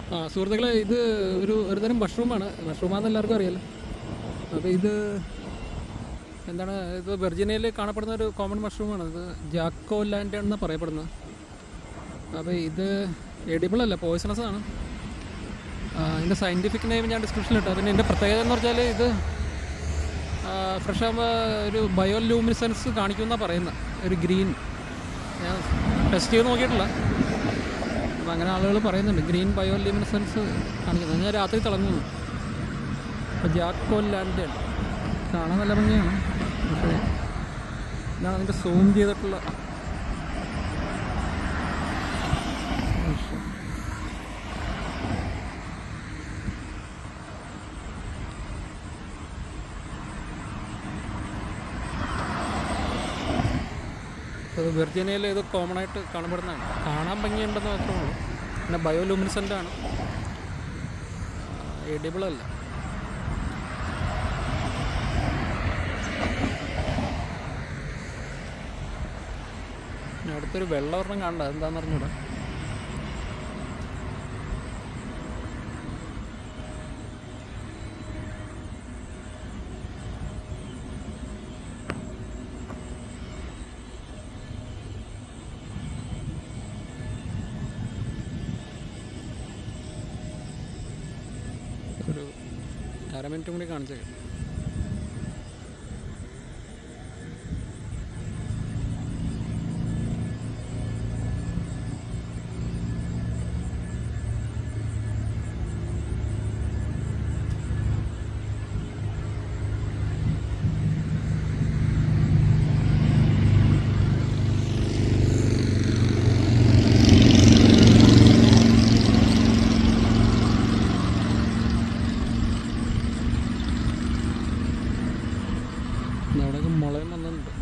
ആ സുഹൃത്തുക്കളെ ഇത് ഒരു ഒരുതരം മഷ്റൂമാണ് മഷ്റൂമാണെന്ന് എല്ലാവർക്കും അറിയാലോ അപ്പോൾ ഇത് എന്താണ് ഇത് വെർജിനിയയിൽ കാണപ്പെടുന്ന ഒരു കോമൺ മഷ്റൂമാണ് ഇത് ജാക്കോ ലാൻഡ് എന്ന് പറയപ്പെടുന്നത് അപ്പോൾ ഇത് എഡിബിൾ അല്ല പോയ്സണസ് ആണ് ആ, ഇതിൻ്റെ സയൻറ്റിഫിക് നെയിം ഞാൻ ഡിസ്ക്രിപ്ഷനിലിട്ടു പിന്നെ ഇതിൻ്റെ പ്രത്യേകത എന്ന് പറഞ്ഞാൽ ഇത് ഫ്രഷ് ആകുമ്പോൾ ഒരു ബയോ ലൂമിനിസൻസ് കാണിക്കുമെന്നാണ് പറയുന്നത് ഒരു ഗ്രീൻ ഞാൻ ടെസ്റ്റ് ചെയ്ത് നോക്കിയിട്ടില്ല അപ്പോൾ അങ്ങനെ ആളുകൾ പറയുന്നുണ്ട് ഗ്രീൻ ബയോ ലൂമിനിസൻസ് കാണിക്കുന്നത് ഞാൻ രാത്രി തിളങ്ങുന്നു അപ്പോൾ ജാക്കോ ലാൻഡ് കാണാൻ നല്ല ഭംഗിയാണ് പക്ഷേ ഇതാണ് അതിൻ്റെ സൂം ചെയ്തിട്ടുള്ള ദൃശ്യം. അത് വെർജീനിയയിൽ ഇത് കോമൺ ആയിട്ട് കാണപ്പെടുന്നതാണ് കാണാൻ ഭംഗിയുണ്ടെന്ന് മാത്രമേ ഉള്ളൂ പിന്നെ ബയോലൂമിനിസൻ്റ് ആണ് എഡിബിൾ അല്ല ഇനി അടുത്തൊരു വെള്ളം ഒരെണ്ണം കാണണ്ട അതെന്താന്ന് അറിഞ്ഞൂടാ ഒരു അര മിനിറ്റും കൂടി കാണിച്ചേക്കാം അവിടെയൊക്കെ മുളയും വന്നിട്ടുണ്ട്